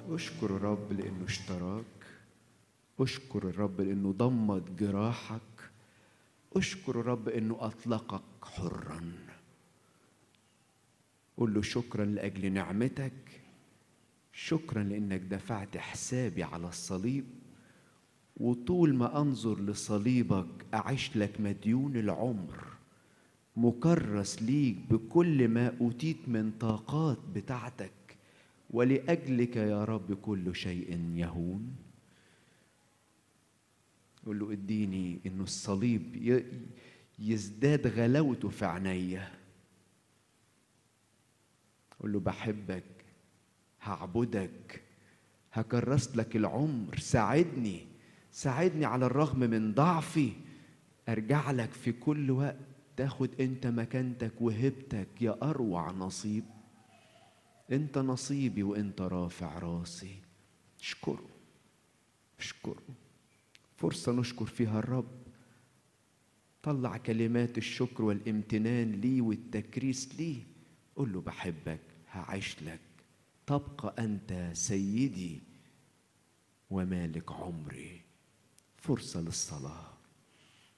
اشكر الرب لانه اشتراك اشكر الرب لانه ضمد جراحك اشكر الرب انه اطلقك حرا قل له شكرا لاجل نعمتك شكرا لانك دفعت حسابي على الصليب وطول ما انظر لصليبك اعيش لك مديون العمر مكرس ليك بكل ما اوتيت من طاقات بتاعتك ولاجلك يا رب كل شيء يهون قل له اديني انه الصليب ي- يزداد غلاوته في عينيا قل له بحبك هعبدك هكرس لك العمر ساعدني ساعدني على الرغم من ضعفي ارجع لك في كل وقت تاخد انت مكانتك وهبتك يا اروع نصيب انت نصيبي وانت رافع راسي اشكره اشكره فرصة نشكر فيها الرب طلع كلمات الشكر والامتنان ليه والتكريس ليه قل له بحبك هعيش لك تبقى أنت سيدي ومالك عمري فرصة للصلاة